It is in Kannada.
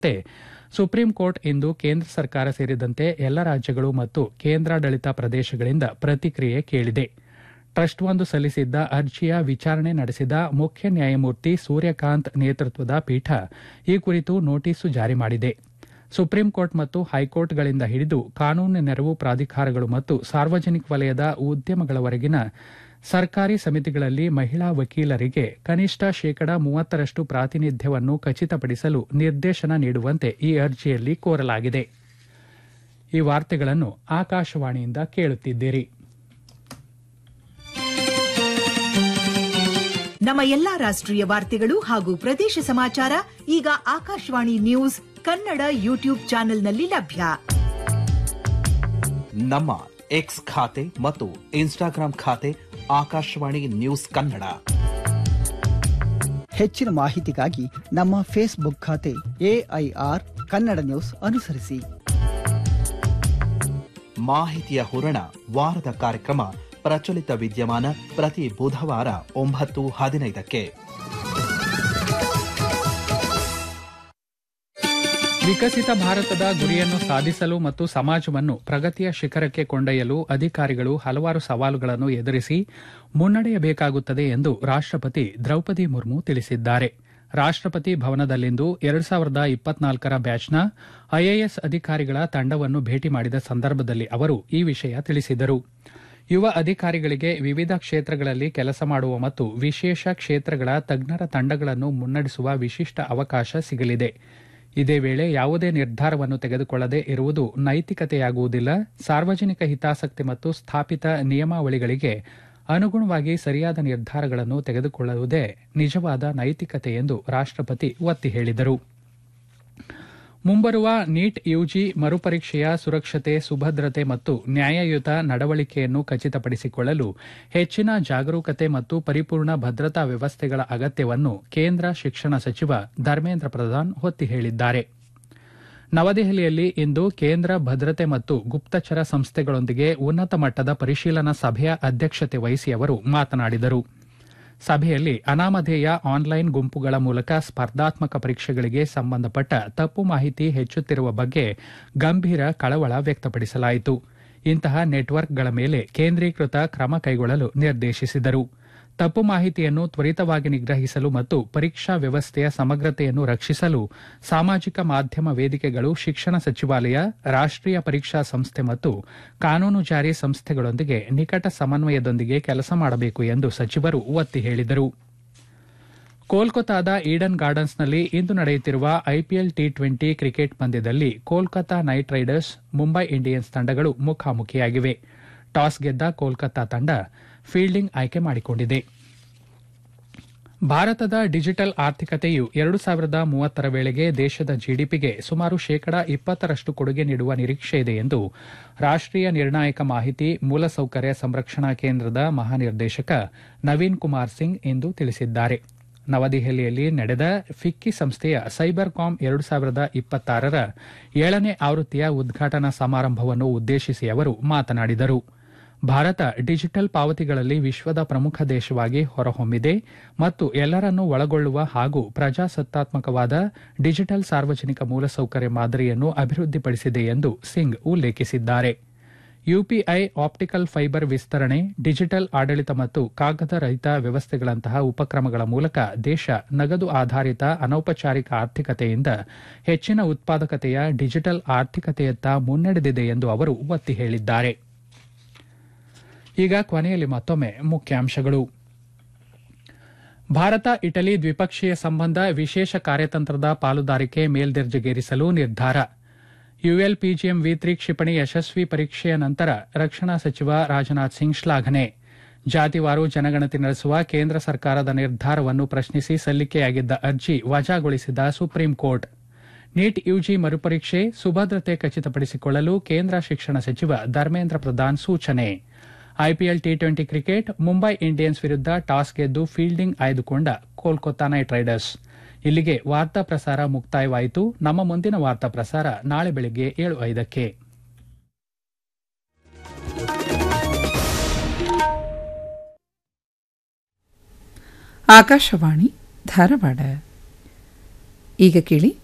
ಸುಪ್ರೀಂ ಕೋರ್ಟ್ ಇಂದು ಕೇಂದ್ರ ಸರ್ಕಾರ ಸೇರಿದಂತೆ ಎಲ್ಲ ರಾಜ್ಯಗಳು ಮತ್ತು ಕೇಂದ್ರಾಡಳಿತ ಪ್ರದೇಶಗಳಿಂದ ಪ್ರತಿಕ್ರಿಯೆ ಕೇಳಿದೆ ಟ್ರಸ್ಟ್ ಒಂದು ಸಲ್ಲಿಸಿದ್ದ ಅರ್ಜಿಯ ವಿಚಾರಣೆ ನಡೆಸಿದ ಮುಖ್ಯ ನ್ಯಾಯಮೂರ್ತಿ ಸೂರ್ಯಕಾಂತ್ ನೇತೃತ್ವದ ಪೀಠ ಈ ಕುರಿತು ನೋಟಿಸು ಜಾರಿ ಮಾಡಿದೆ ಸುಪ್ರೀಂ ಕೋರ್ಟ್ ಮತ್ತು ಹೈಕೋರ್ಟ್ಗಳಿಂದ ಹಿಡಿದು ಕಾನೂನು ನೆರವು ಪ್ರಾಧಿಕಾರಗಳು ಮತ್ತು ಸಾರ್ವಜನಿಕ ವಲಯದ ಉದ್ಯಮಗಳವರೆಗಿನ ಸರ್ಕಾರಿ ಸಮಿತಿಗಳಲ್ಲಿ ಮಹಿಳಾ ವಕೀಲರಿಗೆ ಕನಿಷ್ಠ ಶೇಕಡಾ ಮೂವತ್ತರಷ್ಟು ಪ್ರಾತಿನಿಧ್ಯವನ್ನು ಖಚಿತಪಡಿಸಲು ನಿರ್ದೇಶನ ನೀಡುವಂತೆ ಈ ಅರ್ಜಿಯಲ್ಲಿ ಕೋರಲಾಗಿದೆ ಈ ವಾರ್ತೆಗಳನ್ನು ಆಕಾಶವಾಣಿಯಿಂದ ಕೇಳುತ್ತಿದ್ದೀರಿ ನಮ್ಮ ಎಲ್ಲಾ ರಾಷ್ಟ್ರೀಯ ವಾರ್ತೆಗಳು ಹಾಗೂ ಪ್ರದೇಶ ಸಮಾಚಾರ ಈಗ ಆಕಾಶವಾಣಿ ನ್ಯೂಸ್ ಕನ್ನಡ ಯೂಟ್ಯೂಬ್ ಚಾನೆಲ್ನಲ್ಲಿ ಲಭ್ಯ ನಮ್ಮ ಎಕ್ಸ್ ಖಾತೆ ಮತ್ತು ಇನ್ಸ್ಟಾಗ್ರಾಂ ಖಾತೆ ಆಕಾಶವಾಣಿ ನ್ಯೂಸ್ ಕನ್ನಡ ಹೆಚ್ಚಿನ ಮಾಹಿತಿಗಾಗಿ ನಮ್ಮ ಫೇಸ್ಬುಕ್ ಖಾತೆ ಎಐಆರ್ ಕನ್ನಡ ನ್ಯೂಸ್ ಅನುಸರಿಸಿ ಮಾಹಿತಿಯ ಹೂರಣ ವಾರದ ಕಾರ್ಯಕ್ರಮ ಪ್ರಚಲಿತ ವಿದ್ಯಮಾನ ಪ್ರತಿ ಬುಧವಾರ ಒಂಬತ್ತು ಹದಿನೈದಕ್ಕೆ ವಿಕಸಿತ ಭಾರತದ ಗುರಿಯನ್ನು ಸಾಧಿಸಲು ಮತ್ತು ಸಮಾಜವನ್ನು ಪ್ರಗತಿಯ ಶಿಖರಕ್ಕೆ ಕೊಂಡೊಯ್ಯಲು ಅಧಿಕಾರಿಗಳು ಹಲವಾರು ಸವಾಲುಗಳನ್ನು ಎದುರಿಸಿ ಮುನ್ನಡೆಯಬೇಕಾಗುತ್ತದೆ ಎಂದು ರಾಷ್ಟಪತಿ ದ್ರೌಪದಿ ಮುರ್ಮು ತಿಳಿಸಿದ್ದಾರೆ ರಾಷ್ಟಪತಿ ಭವನದಲ್ಲಿಂದು ಎರಡು ಸಾವಿರದ ಇಪ್ಪತ್ನಾಲ್ಕರ ಬ್ಯಾಚ್ನ ಐಎಎಸ್ ಅಧಿಕಾರಿಗಳ ತಂಡವನ್ನು ಭೇಟಿ ಮಾಡಿದ ಸಂದರ್ಭದಲ್ಲಿ ಅವರು ಈ ವಿಷಯ ತಿಳಿಸಿದರು ಯುವ ಅಧಿಕಾರಿಗಳಿಗೆ ವಿವಿಧ ಕ್ಷೇತ್ರಗಳಲ್ಲಿ ಕೆಲಸ ಮಾಡುವ ಮತ್ತು ವಿಶೇಷ ಕ್ಷೇತ್ರಗಳ ತಜ್ಞರ ತಂಡಗಳನ್ನು ಮುನ್ನಡೆಸುವ ವಿಶಿಷ್ಟ ಅವಕಾಶ ಸಿಗಲಿದೆ ಇದೇ ವೇಳೆ ಯಾವುದೇ ನಿರ್ಧಾರವನ್ನು ತೆಗೆದುಕೊಳ್ಳದೆ ಇರುವುದು ನೈತಿಕತೆಯಾಗುವುದಿಲ್ಲ ಸಾರ್ವಜನಿಕ ಹಿತಾಸಕ್ತಿ ಮತ್ತು ಸ್ಥಾಪಿತ ನಿಯಮಾವಳಿಗಳಿಗೆ ಅನುಗುಣವಾಗಿ ಸರಿಯಾದ ನಿರ್ಧಾರಗಳನ್ನು ತೆಗೆದುಕೊಳ್ಳುವುದೇ ನಿಜವಾದ ನೈತಿಕತೆ ಎಂದು ರಾಷ್ಟಪತಿ ಒತ್ತಿ ಹೇಳಿದರು ಮುಂಬರುವ ನೀಟ್ ಯುಜಿ ಮರುಪರೀಕ್ಷೆಯ ಸುರಕ್ಷತೆ ಸುಭದ್ರತೆ ಮತ್ತು ನ್ಯಾಯಯುತ ನಡವಳಿಕೆಯನ್ನು ಖಚಿತಪಡಿಸಿಕೊಳ್ಳಲು ಹೆಚ್ಚಿನ ಜಾಗರೂಕತೆ ಮತ್ತು ಪರಿಪೂರ್ಣ ಭದ್ರತಾ ವ್ಯವಸ್ಥೆಗಳ ಅಗತ್ಯವನ್ನು ಕೇಂದ್ರ ಶಿಕ್ಷಣ ಸಚಿವ ಧರ್ಮೇಂದ್ರ ಪ್ರಧಾನ್ ಒತ್ತಿ ಹೇಳಿದ್ದಾರೆ ನವದೆಹಲಿಯಲ್ಲಿ ಇಂದು ಕೇಂದ್ರ ಭದ್ರತೆ ಮತ್ತು ಗುಪ್ತಚರ ಸಂಸ್ಥೆಗಳೊಂದಿಗೆ ಉನ್ನತ ಮಟ್ಟದ ಪರಿಶೀಲನಾ ಸಭೆಯ ಅಧ್ಯಕ್ಷತೆ ವಹಿಸಿ ಅವರು ಮಾತನಾಡಿದರು ಸಭೆಯಲ್ಲಿ ಅನಾಮಧೇಯ ಆನ್ಲೈನ್ ಗುಂಪುಗಳ ಮೂಲಕ ಸ್ಪರ್ಧಾತ್ಮಕ ಪರೀಕ್ಷೆಗಳಿಗೆ ಸಂಬಂಧಪಟ್ಟ ತಪ್ಪು ಮಾಹಿತಿ ಹೆಚ್ಚುತ್ತಿರುವ ಬಗ್ಗೆ ಗಂಭೀರ ಕಳವಳ ವ್ಯಕ್ತಪಡಿಸಲಾಯಿತು ಇಂತಹ ನೆಟ್ವರ್ಕ್ಗಳ ಮೇಲೆ ಕೇಂದ್ರೀಕೃತ ಕ್ರಮ ಕೈಗೊಳ್ಳಲು ನಿರ್ದೇಶಿಸಿದರು ತಪ್ಪು ಮಾಹಿತಿಯನ್ನು ತ್ವರಿತವಾಗಿ ನಿಗ್ರಹಿಸಲು ಮತ್ತು ಪರೀಕ್ಷಾ ವ್ಯವಸ್ಥೆಯ ಸಮಗ್ರತೆಯನ್ನು ರಕ್ಷಿಸಲು ಸಾಮಾಜಿಕ ಮಾಧ್ಯಮ ವೇದಿಕೆಗಳು ಶಿಕ್ಷಣ ಸಚಿವಾಲಯ ರಾಷ್ಟೀಯ ಪರೀಕ್ಷಾ ಸಂಸ್ಥೆ ಮತ್ತು ಕಾನೂನು ಜಾರಿ ಸಂಸ್ಥೆಗಳೊಂದಿಗೆ ನಿಕಟ ಸಮನ್ವಯದೊಂದಿಗೆ ಕೆಲಸ ಮಾಡಬೇಕು ಎಂದು ಸಚಿವರು ಒತ್ತಿ ಹೇಳಿದರು ಕೋಲ್ಕತಾದ ಈಡನ್ ಗಾರ್ಡನ್ಸ್ನಲ್ಲಿ ಇಂದು ನಡೆಯುತ್ತಿರುವ ಐಪಿಎಲ್ ಟಿ ಟ್ವೆಂಟಿ ಕ್ರಿಕೆಟ್ ಪಂದ್ಯದಲ್ಲಿ Kolkata Knight Riders Mumbai Indians ತಂಡಗಳು ಮುಖಾಮುಖಿಯಾಗಿವೆ ಟಾಸ್ ಗೆದ್ದ ಕೋಲ್ಕತಾ ತಂಡ ಫೀಲ್ಡಿಂಗ್ ಆಯ್ಕೆ ಮಾಡಿಕೊಂಡಿದೆ ಭಾರತದ ಡಿಜಿಟಲ್ ಆರ್ಥಿಕತೆಯು ಎರಡು ಸಾವಿರದ ಮೂವತ್ತರ ವೇಳೆಗೆ ದೇಶದ ಜಿಡಿಪಿಗೆ ಸುಮಾರು ಶೇಕಡಾ ಇಪ್ಪತ್ತರಷ್ಟು ಕೊಡುಗೆ ನೀಡುವ ನಿರೀಕ್ಷೆ ಇದೆ ಎಂದು ರಾಷ್ಟೀಯ ನಿರ್ಣಾಯಕ ಮಾಹಿತಿ ಮೂಲಸೌಕರ್ಯ ಸಂರಕ್ಷಣಾ ಕೇಂದ್ರದ ಮಹಾನಿರ್ದೇಶಕ ನವೀನ್ ಕುಮಾರ್ ಸಿಂಗ್ ಇಂದು ತಿಳಿಸಿದ್ದಾರೆ ನವದೆಹಲಿಯಲ್ಲಿ ನಡೆದ ಫಿಕ್ಕಿ ಸಂಸ್ಥೆಯ ಸೈಬರ್ ಕಾಮ್ ಎರಡು ಸಾವಿರದ ಇಪ್ಪತ್ತಾರರ ಏಳನೇ ಆವೃತ್ತಿಯ ಉದ್ಘಾಟನಾ ಸಮಾರಂಭವನ್ನು ಉದ್ದೇಶಿಸಿ ಅವರು ಮಾತನಾಡಿದರು ಭಾರತ ಡಿಜಿಟಲ್ ಪಾವತಿಗಳಲ್ಲಿ ವಿಶ್ವದ ಪ್ರಮುಖ ದೇಶವಾಗಿ ಹೊರಹೊಮ್ಮಿದೆ ಮತ್ತು ಎಲ್ಲರನ್ನೂ ಒಳಗೊಳ್ಳುವ ಹಾಗೂ ಪ್ರಜಾಸತ್ತಾತ್ಮಕವಾದ ಡಿಜಿಟಲ್ ಸಾರ್ವಜನಿಕ ಮೂಲಸೌಕರ್ಯ ಮಾದರಿಯನ್ನು ಅಭಿವೃದ್ಧಿಪಡಿಸಿದೆ ಎಂದು ಸಿಂಗ್ ಉಲ್ಲೇಖಿಸಿದ್ದಾರೆ ಯುಪಿಐ ಆಪ್ಟಿಕಲ್ ಫೈಬರ್ ವಿಸ್ತರಣೆ ಡಿಜಿಟಲ್ ಆಡಳಿತ ಮತ್ತು ಕಾಗದ ರಹಿತ ವ್ಯವಸ್ಥೆಗಳಂತಹ ಉಪಕ್ರಮಗಳ ಮೂಲಕ ದೇಶ ನಗದು ಆಧಾರಿತ ಅನೌಪಚಾರಿಕ ಆರ್ಥಿಕತೆಯಿಂದ ಹೆಚ್ಚಿನ ಉತ್ಪಾದಕತೆಯ ಡಿಜಿಟಲ್ ಆರ್ಥಿಕತೆಯತ್ತ ಮುನ್ನಡೆದಿದೆ ಎಂದು ಅವರು ಒತ್ತಿ ಹೇಳಿದ್ದಾರೆ ಈಗ ಕೊನೆಯಲ್ಲಿ ಮತ್ತೊಮ್ಮೆ ಮುಖ್ಯಾಂಶಗಳು ಭಾರತ ಇಟಲಿ ದ್ವಿಪಕ್ಷೀಯ ಸಂಬಂಧ ವಿಶೇಷ ಕಾರ್ಯತಂತ್ರದ ಪಾಲುದಾರಿಕೆ ಮೇಲ್ದರ್ಜೆಗೇರಿಸಲು ನಿರ್ಧಾರ ಯುಎಲ್ಪಿಜಿಎಂ ವಿ ತ್ರಿ ಕ್ಷಿಪಣಿ ಯಶಸ್ವಿ ಪರೀಕ್ಷೆಯ ನಂತರ ರಕ್ಷಣಾ ಸಚಿವ ರಾಜನಾಥ್ ಸಿಂಗ್ ಶ್ಲಾಘನೆ ಜಾತಿವಾರು ಜನಗಣತಿ ನಡೆಸುವ ಕೇಂದ್ರ ಸರ್ಕಾರದ ನಿರ್ಧಾರವನ್ನು ಪ್ರಶ್ನಿಸಿ ಸಲ್ಲಿಕೆಯಾಗಿದ್ದ ಅರ್ಜಿ ವಜಾಗೊಳಿಸಿದ ಸುಪ್ರೀಂ ಕೋರ್ಟ್ ನೀಟ್ ಯುಜಿ ಮರುಪರೀಕ್ಷೆ ಸುಭದ್ರತೆ ಖಚಿತಪಡಿಸಿಕೊಳ್ಳಲು ಕೇಂದ್ರ ಶಿಕ್ಷಣ ಸಚಿವ ಧರ್ಮೇಂದ್ರ ಪ್ರಧಾನ್ ಸೂಚನೆ IPL T twenty cricket Mumbai Indians ವಿರುದ್ಧ ಟಾಸ್ ಗೆದ್ದು ಫೀಲ್ಡಿಂಗ್ ಆಯ್ದುಕೊಂಡ ಕೋಲ್ಕತಾ ನೈಟ್ ರೈಡರ್ಸ್ ಇಲ್ಲಿಗೆ ವಾರ್ತಾ ಪ್ರಸಾರ ಮುಕ್ತಾಯವಾಯಿತು ನಮ್ಮ ಮುಂದಿನ ವಾರ್ತಾ ಪ್ರಸಾರ ನಾಳೆ ಬೆಳಗ್ಗೆ ಏಳು ಐದಕ್ಕೆ ಆಕಾಶವಾಣಿ ಧಾರವಾಡ ಈಗ ಕೇಳಿ